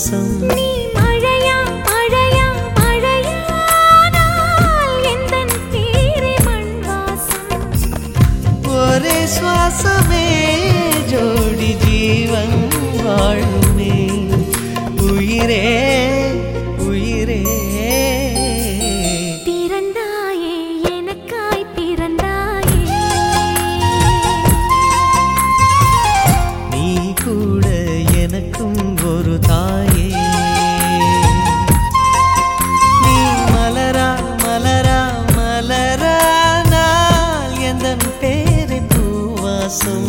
பூவாசம் நீ மழையா மழையா மழையானால் எந்தன் பேரே மண் வாசம் ஒரே சுவாசமே ஜோடி ஜீவன் வாழுமே உயிரே உயிரே பிறந்தாயே எனக்காய் பிறந்தாயே நீ கூட எனக்கும் ஒரு தாயே நீ மலரா மலரா மலரா நாள் எந்த பேரை பூவாசம்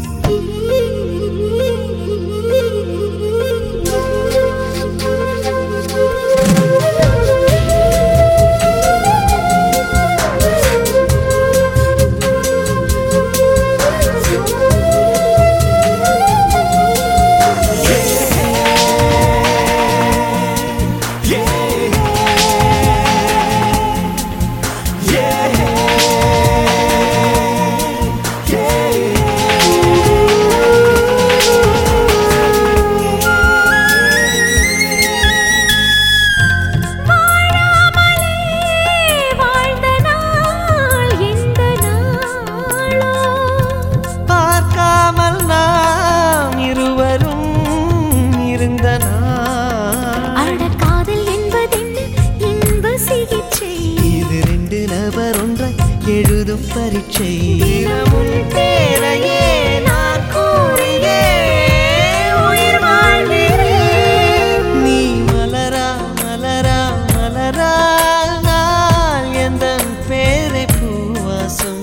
வாழ்ந்த நாள் எந்த நாளோ பார்க்காமல் நாம் இருவரும் இருந்த நாள் அட காதல் என்பதென்ன இன்ப சிகிச்சை இது ரெண்டு நபர் ஒன்றை எழுதும் பரீட்சை தினமும் பேரையே நான் கூறியே உயிர் வாழ்கிறேன். நீ மலரா மலரா மலரா நாள் எந்த பேரை பூவாசம்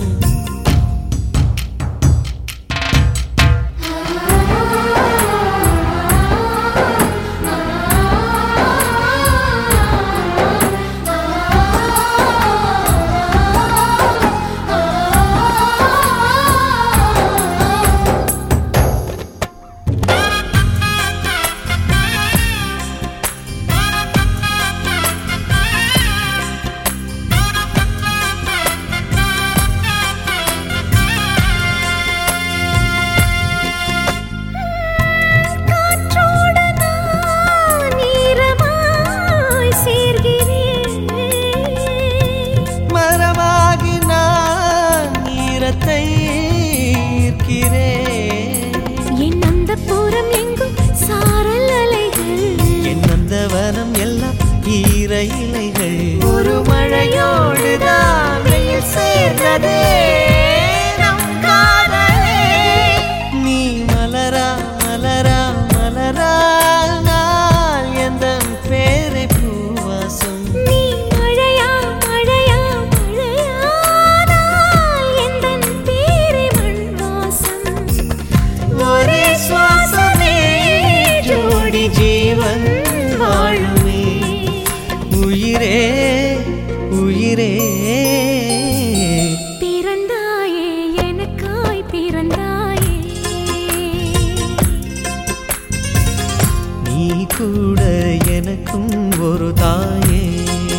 காற்றோடு நான் ஈரமாய் சேர்கிறேன் மரமாகி நான் ஈரத்தை ஈர்க்கிறேன் என் அந்த புறம் எங்கும் சாரல் அலைகள் என் நந்தவனம் எல்லாம் ஈர இலைகள் ஒரு மழையோடுதான் வெயில் சேர்ந்ததே நம் காதலே. நீ மலரா மலரா மலரா நாள் எந்த பேரை பூவாசம் நீ மழையா மழையா மழையானால் எந்தன் பேரே மண் வாசம் ஒரே சுவாசமே ஜோடி ஜீவன் வாழுமே உயிரே உயிரே பிறந்தாயே எனக்காய் பிறந்தாயே நீ கூட எனக்கும் ஒரு தாயே